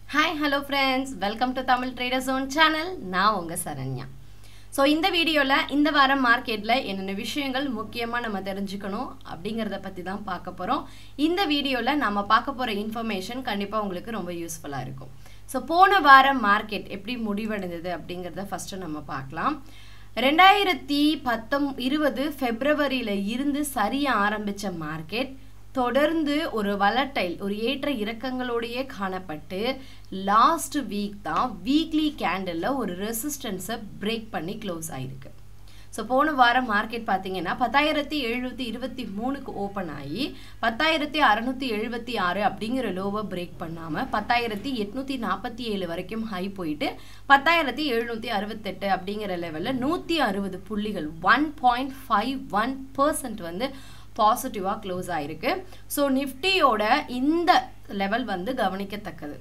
hi hello friends welcome to Tamil trader zone channel நான் உங்கள் Saranya so இந்த வீடியோவில் இந்த வாரம் மார்க்கெட்டில் என்னென்ன விஷயங்கள் முக்கியமாக நம்ம தெரிஞ்சுக்கணும் அப்படிங்கிறத பற்றி தான் பார்க்க போகிறோம் இந்த வீடியோவில் நம்ம பார்க்க போகிற இன்ஃபர்மேஷன் கண்டிப்பாக உங்களுக்கு ரொம்ப யூஸ்ஃபுல்லாக இருக்கும் ஸோ போன வாரம் மார்க்கெட் எப்படி முடிவடைந்தது அப்படிங்கிறத ஃபஸ்ட்டு நம்ம பார்க்கலாம் ரெண்டாயிரத்தி பத்தொம் இருபது ஃபெப்ரவரியில் இருந்து சரிய ஆரம்பித்த மார்க்கெட் தொடர்ந்து ஒரு வலட்டைல் ஒரு ஏற்ற இறக்கங்களோடையே காணப்பட்டு லாஸ்ட் வீக் தான் வீக்லி கேண்டலில் ஒரு ரெசிஸ்டன்ஸை பிரேக் பண்ணி க்ளோஸ் ஆயிருக்கு ஸோ போன வாரம் மார்க்கெட் பார்த்தீங்கன்னா பத்தாயிரத்தி எழுநூற்றி இருபத்தி மூணுக்கு ஓப்பன் ஆகி பத்தாயிரத்தி அறநூற்றி எழுபத்தி ஆறு அப்படிங்கிற லோவை பிரேக் பண்ணாமல் பத்தாயிரத்தி எட்நூற்றி நாற்பத்தி ஏழு வரைக்கும் ஹை போயிட்டு பத்தாயிரத்தி எழுநூற்றி அறுபத்தெட்டு அப்படிங்கிற லெவலில் நூற்றி அறுபது புள்ளிகள் one point five one percent வந்து பாசிட்டிவாக க்ளோஸ் ஆயிருக்கு ஸோ நிஃப்டியோட இந்த லெவல் வந்து கவனிக்கத்தக்கது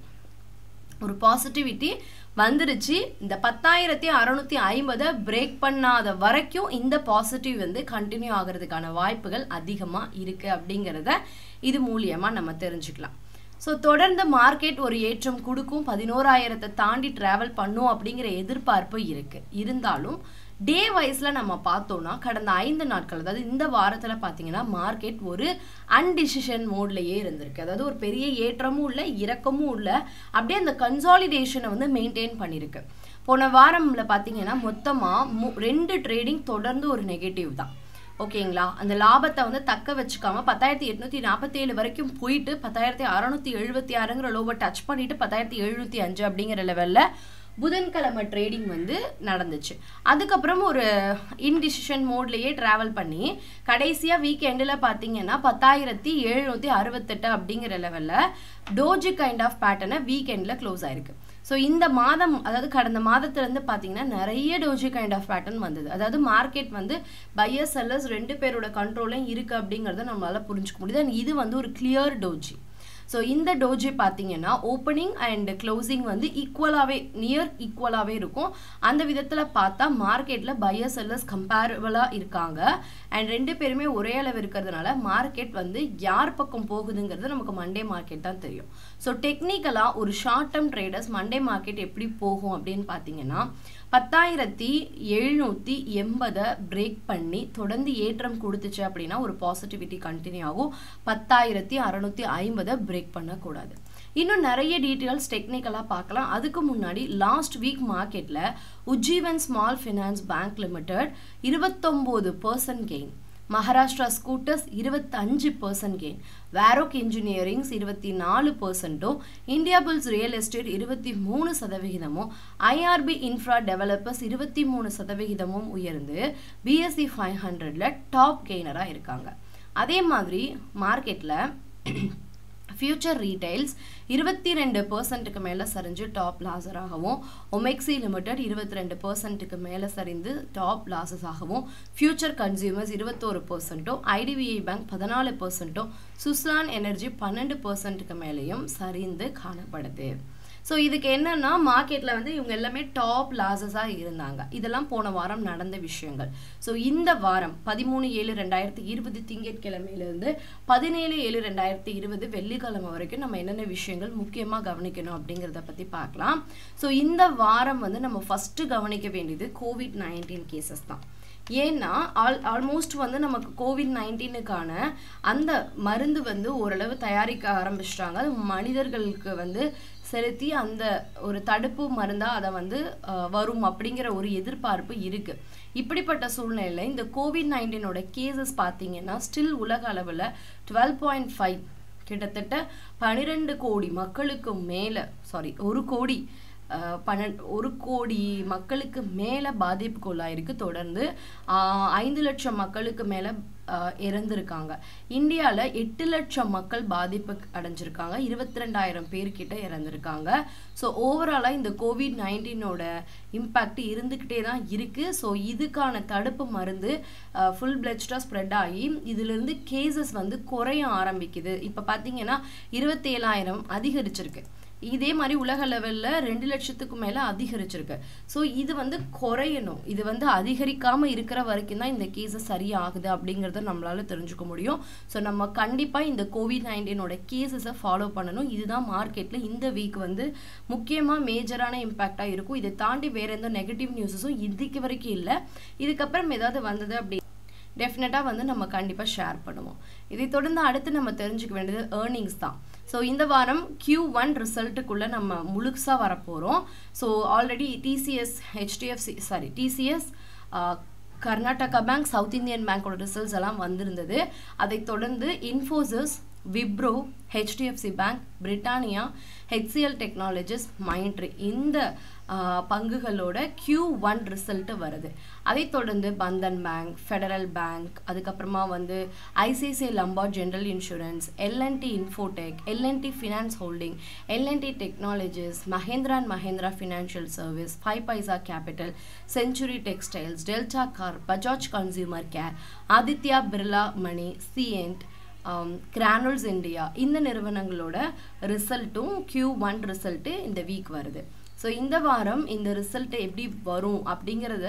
ஒரு பாசிட்டிவிட்டி வந்துருச்சு இந்த பத்தாயிரத்தி அறநூற்றி ஐம்பதை பிரேக் பண்ணாத வரைக்கும் இந்த பாசிட்டிவ் வந்து கண்டினியூ ஆகிறதுக்கான வாய்ப்புகள் அதிகமாக இருக்குது அப்படிங்கிறத இது மூலியமாக நம்ம தெரிஞ்சுக்கலாம் ஸோ தொடர்ந்து மார்க்கெட் ஒரு ஏற்றம் கொடுக்கும் பதினோராயிரத்தை தாண்டி ட்ராவல் பண்ணும் அப்படிங்கிற எதிர்பார்ப்பு இருக்குது இருந்தாலும் டே வைஸில் நம்ம பார்த்தோம்னா கடந்த ஐந்து நாட்கள் அதாவது இந்த வாரத்தில் பார்த்தீங்கன்னா மார்க்கெட் ஒரு அன்டிசிஷன் மோட்லேயே இருந்திருக்கு அதாவது ஒரு பெரிய ஏற்றமும் இல்லை இறக்கமும் இல்லை அப்படியே அந்த கன்சாலிடேஷனை வந்து மெயின்டைன் பண்ணியிருக்கு போன வாரமில் பார்த்தீங்கன்னா மொத்தமாக மு ரெண்டு ட்ரேடிங் தொடர்ந்து ஒரு நெகட்டிவ் தான் ஓகேங்களா அந்த லாபத்தை வந்து தக்க வச்சுக்காம பத்தாயிரத்தி எட்நூத்தி நாற்பத்தி ஏழு வரைக்கும் போயிட்டு பத்தாயிரத்தி அறநூத்தி எழுபத்தி ஆறுங்கிற லோவை டச் பண்ணிட்டு பத்தாயிரத்தி எழுநூத்தி அஞ்சு அப்படிங்கிற லெவல்ல புதன்கிழமை ட்ரேடிங் வந்து நடந்துச்சு அதுக்கப்புறம் ஒரு இன்டிசிஷன் மோட்லேயே ட்ராவல் பண்ணி கடைசியாக வீக் எண்டில் பார்த்தீங்கன்னா பத்தாயிரத்தி எழுநூற்றி அறுபத்தெட்டு அப்படிங்கிற லெவலில் டோஜி கைண்ட் ஆஃப் பேட்டர்னை வீக் எண்டில் க்ளோஸ் ஆயிருக்கு ஸோ இந்த மாதம் அதாவது கடந்த மாதத்துலேருந்து பார்த்தீங்கன்னா நிறைய டோஜி கைண்ட் ஆஃப் பேட்டர்ன் வந்தது அதாவது மார்க்கெட் வந்து பையர் செல்லர்ஸ் ரெண்டு பேரோட கண்ட்ரோலையும் இருக்குது அப்படிங்கிறத நம்மளால் புரிஞ்சுக்க முடியுது அண்ட் இது வந்து ஒரு கிளியர் டோஜி ஸோ இந்த டோஜி பார்த்தீங்கன்னா ஓப்பனிங் அண்ட் க்ளோசிங் வந்து ஈக்குவலாகவே நியர் ஈக்குவலாகவே இருக்கும் அந்த விதத்தில் பார்த்தா மார்க்கெட்டில் பையர் செல்லர்ஸ் கம்பேரபிளாக இருக்காங்க அண்ட் ரெண்டு பேருமே ஒரே அளவு இருக்கிறதுனால மார்க்கெட் வந்து யார் பக்கம் போகுதுங்கிறது நமக்கு மண்டே மார்க்கெட் தான் தெரியும் ஸோ டெக்னிக்கலாக ஒரு short term traders Monday market எப்படி போகும் அப்படின்னு பார்த்தீங்கன்னா பத்தாயிரத்தி எழுநூற்றி எண்பதை பிரேக் பண்ணி தொடர்ந்து ஏற்றம் கொடுத்துச்சு அப்படின்னா ஒரு பாசிட்டிவிட்டி கண்டினியூ ஆகும் பத்தாயிரத்தி அறநூற்றி ஐம்பதை பிரேக் பண்ணக்கூடாது இன்னும் நிறைய டீட்டெயில்ஸ் டெக்னிக்கலாக பார்க்கலாம் அதுக்கு முன்னாடி லாஸ்ட் வீக் மார்க்கெட்டில் Ujjivan small finance bank limited இருபத்தொம்போது பர்சன்ட் கெயின் மகாராஷ்டிரா ஸ்கூட்டர்ஸ் இருபத்தஞ்சு பர்சன்ட் கெயின் வேரோக் இன்ஜினியரிங்ஸ் இருபத்தி நாலு பர்சன்ட்டும் இந்தியா புல்ஸ் ரியல் எஸ்டேட் இருபத்தி மூணு சதவிகிதமும் ஐஆர்பி இன்ஃப்ரா டெவலப்பர்ஸ் இருபத்தி மூணு சதவிகிதமும் உயர்ந்து பிஎஸ்சி ஃபைவ் ஹண்ட்ரட்ல டாப் கெய்னராக இருக்காங்க அதே மாதிரி மார்க்கெட்டில் ஃபியூச்சர் ரீட்டைல்ஸ் இருபத்தி ரெண்டு பர்சன்ட்டுக்கு மேலே சரிஞ்சு டாப் லாஸராகவும் ஒமெக்ஸி லிமிடெட் இருபத்தி ரெண்டு பர்சன்ட்டுக்கு மேலே சரிந்து டாப் லாஸஸாகவும் ஃபியூச்சர் கன்சியூமர்ஸ் இருபத்தோரு பர்சன்ட்டும் ஐடிபிஐ பேங்க் பதினாலு பர்சன்ட்டும் சுஸ்லான் எனர்ஜி பன்னெண்டு பர்சன்ட்டுக்கு மேலேயும் சரிந்து காணப்படுது ஸோ இதுக்கு என்னன்னா மார்க்கெட்டில் வந்து இவங்க எல்லாமே டாப் லாஸஸாக இருந்தாங்க இதெல்லாம் போன வாரம் நடந்த விஷயங்கள் ஸோ இந்த வாரம் பதிமூணு ஏழு ரெண்டாயிரத்தி இருபது திங்கட்கிழமையிலேருந்து பதினேழு ஏழு ரெண்டாயிரத்தி இருபது வெள்ளிக்கிழமை வரைக்கும் நம்ம என்னென்ன விஷயங்கள் முக்கியமாக கவனிக்கணும் அப்படிங்கிறத பற்றி பார்க்கலாம் ஸோ இந்த வாரம் வந்து நம்ம ஃபஸ்ட்டு கவனிக்க வேண்டியது கோவிட் நைன்டீன் கேசஸ் தான் ஏன்னா ஆல் ஆல்மோஸ்ட் வந்து நமக்கு கோவிட் நைன்டீனுக்கான அந்த மருந்து வந்து ஓரளவு தயாரிக்க ஆரம்பிச்சிட்டாங்க அது மனிதர்களுக்கு வந்து செலுத்தி அந்த ஒரு தடுப்பு மருந்தாக அதை வந்து வரும் அப்படிங்கிற ஒரு எதிர்பார்ப்பு இருக்குது இப்படிப்பட்ட சூழ்நிலையில் இந்த கோவிட் நைன்டீனோட கேசஸ் பார்த்தீங்கன்னா ஸ்டில் உலக அளவில் டுவெல் பாயிண்ட் ஃபைவ் கிட்டத்தட்ட பன்னிரெண்டு கோடி மக்களுக்கு மேலே சாரி ஒரு கோடி பன்னெண்டு ஒரு கோடி மக்களுக்கு மேலே பாதிப்புக்குள்ளாயிருக்கு தொடர்ந்து ஐந்து லட்சம் மக்களுக்கு மேலே இறந்துருக்காங்க இந்தியாவில் எட்டு லட்சம் மக்கள் பாதிப்பு அடைஞ்சிருக்காங்க இருபத்தி ரெண்டாயிரம் பேர்கிட்ட இறந்துருக்காங்க ஸோ ஓவராலாக இந்த கோவிட் நைன்டீனோட இம்பேக்ட் இருந்துக்கிட்டே தான் இருக்குது ஸோ இதுக்கான தடுப்பு மருந்து ஃபுல் பிளட்ஸ்டாக ஸ்ப்ரெட் ஆகி இதுலேருந்து கேசஸ் வந்து குறைய ஆரம்பிக்குது இப்போ பார்த்தீங்கன்னா இருபத்தேழாயிரம் அதிகரிச்சிருக்கு இதே மாதிரி உலக லெவலில் ரெண்டு லட்சத்துக்கு மேலே அதிகரிச்சிருக்கு ஸோ இது வந்து குறையணும் இது வந்து அதிகரிக்காமல் இருக்கிற வரைக்கும் தான் இந்த கேஸஸ் சரியாகுது அப்படிங்கிறத நம்மளால தெரிஞ்சுக்க முடியும் ஸோ நம்ம கண்டிப்பாக இந்த கோவிட் நைன்டீனோட கேசஸை ஃபாலோ பண்ணணும் இதுதான் மார்க்கெட்டில் இந்த வீக் வந்து முக்கியமாக மேஜரான இம்பேக்டாக இருக்கும் இதை தாண்டி வேற எந்த நெகட்டிவ் நியூஸஸும் இதுக்கு வரைக்கும் இல்லை இதுக்கப்புறம் ஏதாவது வந்தது அப்படி டெஃபினட்டாக வந்து நம்ம கண்டிப்பாக ஷேர் பண்ணுவோம் இதை தொடர்ந்து அடுத்து நம்ம தெரிஞ்சுக்க வேண்டியது ஏர்னிங்ஸ் தான் ஸோ இந்த வாரம் Q ஒன் ரிசல்ட்டுக்குள்ளே நம்ம முழுசாக வரப்போகிறோம் so already TCS HDFC sorry TCS Karnataka bank south Indian பேங்கோட ரிசல்ட்ஸ் எல்லாம் வந்திருந்தது அதை தொடர்ந்து Infosys Wipro HDFC bank Britannia HCL technologies Mindtree இந்த ஆஹ், பங்குகளோட Q ஒன் ரிசல்ட்டு வருது அதைத் தொடர்ந்து பந்தன் பேங்க் ஃபெடரல் பேங்க் அதுக்கப்புறமா வந்து ICICI lombard general insurance L and T infotech L and T finance holding L and T technologies Mahindra and Mahindra financial service five paisa capital century textiles delta corp Bajaj consumer care Aditya Birla money சிஎன்ட் granules India இந்த நிறுவனங்களோட ரிசல்ட்டும் Q one result இந்த week வருது so இந்த வாரம் இந்த ரிசல்ட் எப்படி வரும் அப்படிங்கிறத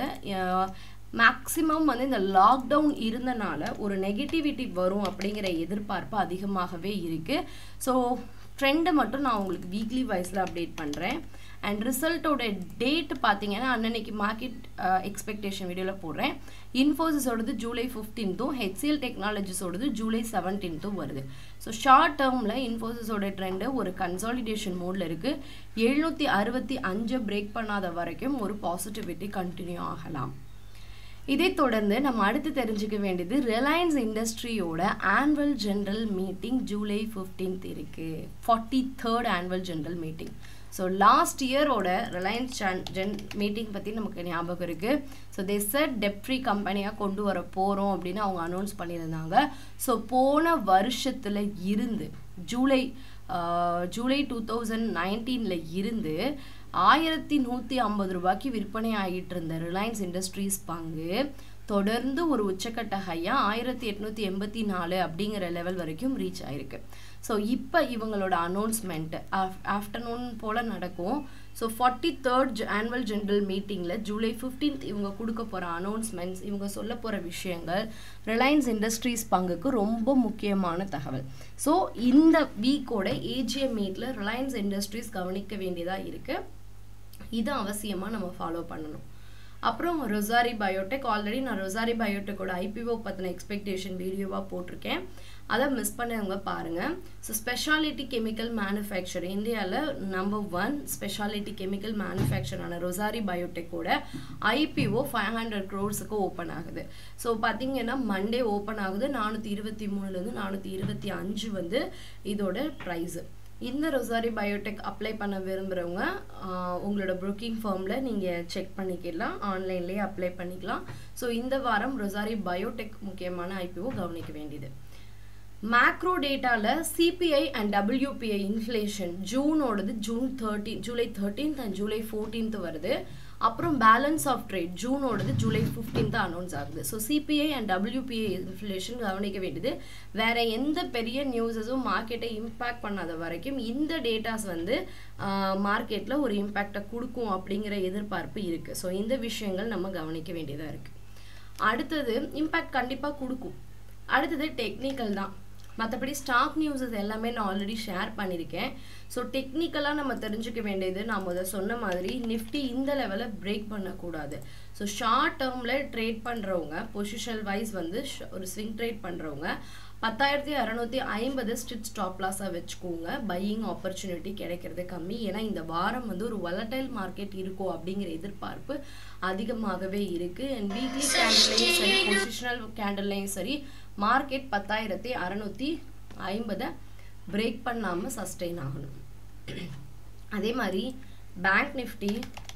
மேக்ஸிமம் வந்து இந்த லாக்டவுன் இருந்தனால ஒரு நெகட்டிவிட்டி வரும் அப்படிங்கிற எதிர்பார்ப்பு அதிகமாகவே இருக்குது ஸோ ட்ரெண்டை மட்டும் நான் உங்களுக்கு வீக்லி வைஸில் அப்டேட் பண்ணுறேன் அண்ட் ரிசல்ட்டோட டேட் பார்த்தீங்கன்னா அன்னன்னைக்கு மார்க்கெட் எக்ஸ்பெக்டேஷன் வீடியோவில் போடுறேன் இன்ஃபோசிஸோடது ஜூலை ஃபிஃப்டீன்த்தும் ஹெச்சிஎல் டெக்னாலஜிஸோடது ஜூலை செவன்டீன்த்தும் வருது ஸோ ஷார்ட் டேர்மில் இன்ஃபோசிஸோட ட்ரெண்டு ஒரு கன்சாலிடேஷன் மோடில் இருக்குது எழுநூற்றி அறுபத்தி அஞ்சு பிரேக் பண்ணாத வரைக்கும் ஒரு பாசிட்டிவிட்டி கண்டினியூ ஆகலாம் இதைத் தொடர்ந்து நம்ம அடுத்து தெரிஞ்சுக்க வேண்டியது ரிலையன்ஸ் இண்டஸ்ட்ரியோட annual general meeting July 15th இருக்கு forty third annual general meeting so last இயரோட ரிலையன்ஸ் ஜென் மீட்டிங் பற்றி நமக்கு ஞாபகம் இருக்குது so they set debt free கம்பெனியாக கொண்டு வர போகிறோம் அப்படின்னு அவங்க அனௌன்ஸ் பண்ணியிருந்தாங்க ஸோ போன வருஷத்தில் இருந்து July ah, July two thousand நைன்டீனில் இருந்து ஆயிரத்தி நூற்றி ஐம்பது ரூபாய்க்கு விற்பனை ஆகிட்டு இருந்த ரிலையன்ஸ் இண்டஸ்ட்ரீஸ் பங்கு தொடர்ந்து ஒரு உச்சக்கட்ட ஹையாக ஆயிரத்தி எட்நூற்றி எண்பத்தி நாலு அப்படிங்கிற லெவல் வரைக்கும் ரீச் ஆயிருக்கு ஸோ இப்போ இவங்களோட அனௌன்ஸ்மெண்ட் ஆஃப்டர்நூன் போல் நடக்கும் so forty third annual general மீட்டிங்கில் ஜூலை 15th இவங்க கொடுக்க போகிற அனௌன்ஸ்மெண்ட்ஸ் இவங்க சொல்ல போகிற விஷயங்கள் ரிலையன்ஸ் இண்டஸ்ட்ரீஸ் பங்குக்கு ரொம்ப முக்கியமான தகவல் ஸோ இந்த வீக்கோட ஏஜிஎம் மீட்டில் ரிலையன்ஸ் இண்டஸ்ட்ரீஸ் கவனிக்க வேண்டியதாக இருக்குது இது அவசியமாக நம்ம ஃபாலோ பண்ணணும் அப்புறம் ரொசாரி பயோடெக் ஆல்ரெடி நான் ரொசாரி பயோடெக்கோட ஐபிஓ பற்றின எக்ஸ்பெக்டேஷன் வீடியோவாக போட்டிருக்கேன் அதை மிஸ் பண்ணவங்க பாருங்கள் ஸோ ஸ்பெஷாலிட்டி கெமிக்கல் மேனுஃபேக்சர் இந்தியாவில் நம்பர் ஒன் ஸ்பெஷாலிட்டி கெமிக்கல் மேனுஃபேக்சரான ரொசாரி பயோடெக்கோட ஐபிஓ ஃபைவ் ஹண்ட்ரட் க்ரோர்ஸுக்கு ஓப்பன் ஆகுது ஸோ பார்த்தீங்கன்னா மண்டே ஓப்பன் ஆகுது நானூற்றி இருபத்தி மூணுலேருந்து நானூற்றி இருபத்தி அஞ்சு வந்து இதோட ப்ரைஸு இந்த ரொசாரி பயோடெக் அப்ளை பண்ண விரும்புகிறவங்க ஆஹ், உங்களோட புக்கிங் ஃபார்மில் நீங்கள் செக் பண்ணிக்கலாம் ஆன்லைன்லேயே அப்ளை பண்ணிக்கலாம் ஸோ இந்த வாரம் ரொசாரி பயோடெக் முக்கியமான ஐபிஓ கவனிக்க வேண்டியது மேக்ரோ டேட்டாவில் சிபிஐ அண்ட் டபிள்யூபிஐ இன்ஃப்ளேஷன் ஜூனோடது June thirteen July thirteenth and July fourteenth வருது அப்புறம் பேலன்ஸ் ஆஃப் ட்ரேட் ஜூனோடது ஜூலை ஃபிஃப்டீன்த் அனௌன்ஸ் ஆகுது so CPI and WPI inflation கவனிக்க வேண்டியது வேற எந்த பெரிய நியூஸஸும் மார்க்கெட்டை இம்பேக்ட் பண்ணாத வரைக்கும் இந்த டேட்டாஸ் வந்து மார்க்கெட்டில் ஒரு இம்பேக்டை கொடுக்கும் அப்படிங்கிற எதிர்பார்ப்பு இருக்குது ஸோ இந்த விஷயங்கள் நம்ம கவனிக்க வேண்டியதாக இருக்குது அடுத்தது இம்பேக்ட் கண்டிப்பாக கொடுக்கும் அடுத்தது டெக்னிக்கல் தான் மற்றபடி ஸ்டாக் நியூஸஸ் எல்லாமே நான் ஆல்ரெடி ஷேர் பண்ணியிருக்கேன் ஸோ டெக்னிக்கலாக நம்ம தெரிஞ்சுக்க வேண்டியது நான் முதல் சொன்ன மாதிரி நிஃப்டி இந்த லெவலை பிரேக் பண்ணக்கூடாது ஸோ ஷார்ட் டேர்மில் ட்ரேட் பண்ணுறவங்க பொசிஷனல் வைஸ் வந்து sh- ஒரு ஸ்விங் ட்ரேட் பண்ணுறவங்க பத்தாயிரத்தி அறநூற்றி ஐம்பது ஸ்ட்ரிட் ஸ்டாப் லாஸாக வச்சுக்கோங்க பையிங் ஆப்பர்ச்சுனிட்டி கிடைக்கிறது கம்மி ஏன்னா இந்த வாரம் வந்து ஒரு volatile மார்க்கெட் இருக்கும் அப்படிங்கிற எதிர்பார்ப்பு அதிகமாகவே இருக்குது அண்ட் வீக்லி கேண்டல்லையும் சரி பொசிஷனல் கேண்டல்லையும் சரி மார்க்கெட் பத்தாயிரத்தி அறநூற்றி ஐம்பதை பிரேக் பண்ணாமல் சஸ்டெயின் ஆகணும் அதே மாதிரி பேங்க் நிஃப்டி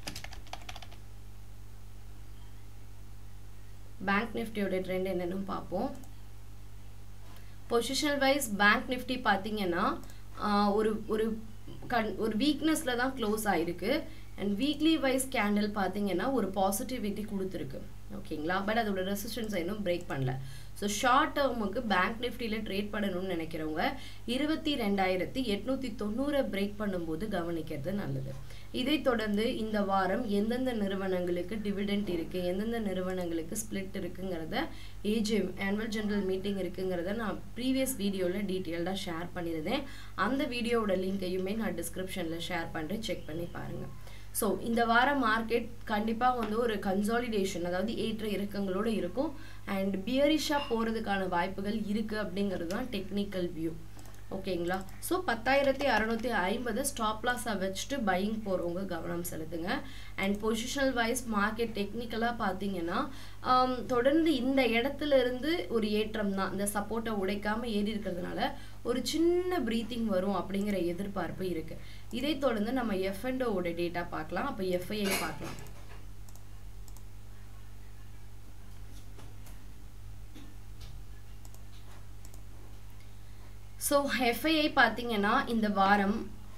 பேங்க் நிஃப்டியோட ட்ரெண்ட் என்னன்னு பார்ப்போம் பொசிஷனல் வைஸ் பேங்க் நிஃப்டி பார்த்தீங்கன்னா ஆஹ், ஒரு ஒரு கண் ஒரு வீக்னஸில் தான் க்ளோஸ் ஆயிருக்கு அண்ட் வீக்லி வைஸ் கேண்டில் பார்த்தீங்கன்னா ஒரு பாசிட்டிவிட்டி கொடுத்துருக்கு ஓகேங்களா பட் அதோட ரெசிஸ்டன்ஸை இன்னும் பிரேக் பண்ணல ஸோ ஷார்ட் டேர்முக்கு பேங்க் நிஃப்டியில் ட்ரேட் பண்ணணும்னு நினைக்கிறவங்க இருபத்தி ரெண்டாயிரத்தி எட்நூற்றி தொண்ணூறை பிரேக் பண்ணும்போது கவனிக்கிறது நல்லது இதை தொடர்ந்து இந்த வாரம் எந்தெந்த நிறுவனங்களுக்கு டிவிடெண்ட் இருக்குது எந்தெந்த நிறுவனங்களுக்கு ஸ்பிளிட் இருக்குங்கிறத ஏஜிஎம் ஆனுவல் ஜெனரல் மீட்டிங் இருக்குங்கிறத நான் ப்ரீவியஸ் வீடியோவில் டீட்டெயில்டாக ஷேர் பண்ணியிருந்தேன் அந்த வீடியோவோட லிங்கையுமே நான் டிஸ்கிரிப்ஷனில் ஷேர் பண்ணுறேன் செக் பண்ணி பாருங்கள் ஸோ இந்த வாரம் மார்க்கெட் கண்டிப்பாக வந்து ஒரு கன்சாலிடேஷன் அதாவது ஏற்ற இறக்கங்களோடு இருக்கும் அண்ட் பியரிஷாக போகிறதுக்கான வாய்ப்புகள் இருக்குது அப்படிங்கிறது தான் டெக்னிக்கல் வியூ ஓகேங்களா ஸோ பத்தாயிரத்தி அறநூற்றி ஐம்பது ஸ்டாப் லாஸாக வச்சுட்டு பையிங் போகிறவங்க கவனம் செலுத்துங்க அண்ட் பொசிஷனல் வைஸ் மார்க்கெட் டெக்னிக்கலாக பார்த்தீங்கன்னா தொடர்ந்து இந்த இடத்துல இருந்து ஒரு ஏற்றம் தான் இந்த சப்போர்ட்டை உடைக்காமல் ஏறி இருக்கிறதுனால ஒரு சின்ன ப்ரீத்திங் வரும் அப்படிங்கிற எதிர்பார்ப்பு இருக்குது இதை தொடர்ந்து நம்ம எஃப்என்டோவோட டேட்டா பார்க்கலாம் அப்போ எஃப்ஐஐ பார்க்கலாம் ஸோ எஃப்ஐஐ பார்த்தீங்கன்னா இந்த வாரம்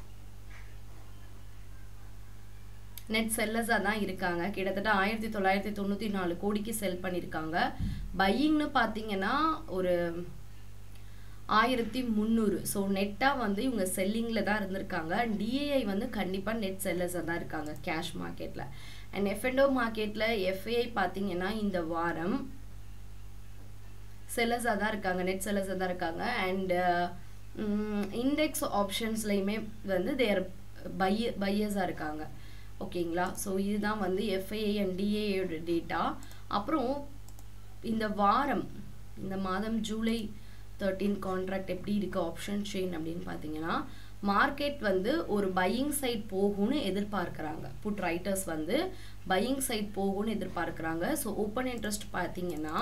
நெட் செல்லர்ஸாக தான் இருக்காங்க கிட்டத்தட்ட ஆயிரத்தி தொள்ளாயிரத்தி தொண்ணூற்றி நாலு கோடிக்கு செல் பண்ணியிருக்காங்க பையிங்னு பார்த்தீங்கன்னா ஒரு ஆயிரத்தி முந்நூறு ஸோ நெட்டாக வந்து இவங்க செல்லிங்கில் தான் இருந்திருக்காங்க டிஏஐ வந்து கண்டிப்பாக நெட் செல்லர்ஸாக தான் இருக்காங்க கேஷ் மார்க்கெட்டில் அண்ட் எஃப்என்டோ மார்க்கெட்டில் எஃப்ஐஐ பார்த்தீங்கன்னா இந்த வாரம் செல்லர்ஸாக தான் இருக்காங்க நெட் செல்லர்ஸாக தான் இருக்காங்க அண்டு இண்டெக்ஸ் ஆப்ஷன்ஸ்லையுமே வந்து தேர் பைய பையர்ஸாக இருக்காங்க ஓகேங்களா ஸோ இதுதான் வந்து எஃப்ஐஐ அண்ட் டிஏயோட டேட்டா அப்புறம் இந்த வாரம் இந்த மாதம் ஜூலை தேர்ட்டீன் கான்ட்ராக்ட் எப்படி இருக்குது ஆப்ஷன் செயின் அப்படின்னு பார்த்தீங்கன்னா மார்க்கெட் வந்து ஒரு பையிங் சைட் போகும்னு எதிர்பார்க்குறாங்க புட் ரைட்டர்ஸ் வந்து பையிங் சைட் போகும்னு எதிர்பார்க்குறாங்க ஸோ ஓப்பன் இன்ட்ரெஸ்ட் பார்த்தீங்கன்னா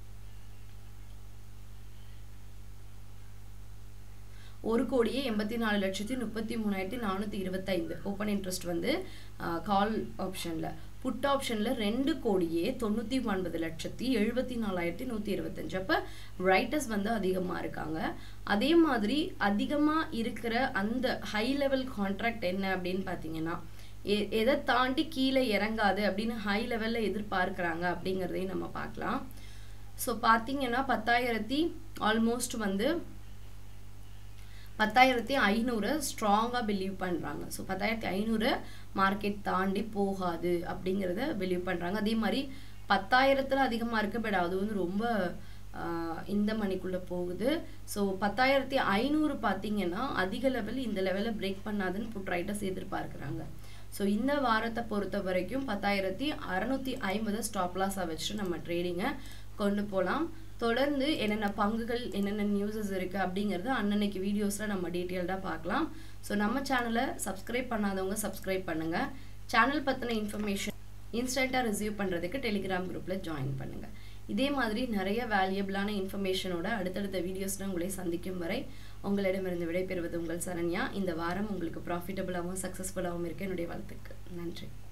ஒரு கோடியே எண்பத்தி நாலு லட்சத்தி முப்பத்தி மூணாயிரத்தி நானூற்றி இருபத்தைந்து ஓப்பன் இன்ட்ரெஸ்ட் வந்து கால் ஆப்ஷனில் புட் ஆப்ஷனில் ரெண்டு கோடியே தொண்ணூற்றி ஒன்பது லட்சத்தி எழுபத்தி நாலாயிரத்தி நூற்றி இருபத்தஞ்சு அப்போ ரைட்டர்ஸ் வந்து அதிகமாக இருக்காங்க அதே மாதிரி அதிகமாக இருக்கிற அந்த ஹை லெவல் கான்ட்ராக்ட் என்ன அப்படின்னு பார்த்தீங்கன்னா எதை தாண்டி கீழே இறங்காது அப்படின்னு ஹை லெவலில் எதிர்பார்க்குறாங்க அப்படிங்கிறதையும் நம்ம பார்க்கலாம் ஸோ பார்த்தீங்கன்னா பத்தாயிரத்தி ஆல்மோஸ்ட் வந்து பத்தாயிரத்தி ஐநூறு ஸ்ட்ராங்காக பிலீவ் பண்ணுறாங்க ஸோ பத்தாயிரத்தி ஐநூறு மார்க்கெட் தாண்டி போகாது அப்படிங்கிறத பிலீவ் பண்ணுறாங்க அதே மாதிரி பத்தாயிரத்தில் அதிகமாக இருக்கு பட் அது வந்து ரொம்ப இந்த மணிக்குள்ளே போகுது ஸோ பத்தாயிரத்தி ஐநூறு பார்த்தீங்கன்னா அதிக லெவல் இந்த லெவலில் பிரேக் பண்ணாதுன்னு புட் ரைட்டர்ஸ் எதிர்பார்க்குறாங்க ஸோ இந்த வாரத்தை பொறுத்த வரைக்கும் பத்தாயிரத்தி அறநூற்றி ஐம்பது ஸ்டாப் லாஸாக வச்சுட்டு நம்ம ட்ரேடிங்கை கொண்டு போகலாம் தொடர்ந்து என்னென்ன பங்குகள் என்னென்ன நியூஸஸ் இருக்குது அப்படிங்கிறது அன்னன்னைக்கு வீடியோஸில் நம்ம டீட்டெயில்டாக பார்க்கலாம் ஸோ நம்ம சேனலை சப்ஸ்கிரைப் பண்ணாதவங்க சப்ஸ்கிரைப் பண்ணுங்கள் சேனல் பற்றின இன்ஃபர்மேஷன் இன்ஸ்டண்ட்டாக ரிசீவ் பண்ணுறதுக்கு டெலிகிராம் குரூப்பில் ஜாயின் பண்ணுங்கள் இதே மாதிரி நிறைய வேல்யூபிளான இன்ஃபர்மேஷனோட அடுத்தடுத்த வீடியோஸில் உங்களை சந்திக்கும் வரை உங்களிடமிருந்து விடைபெறுவது உங்கள் சரண்யா இந்த வாரம் உங்களுக்கு ப்ராஃபிட்டபுளாகவும் சக்ஸஸ்ஃபுல்லாகவும் இருக்க என்னுடைய வாழ்த்துக்கு நன்றி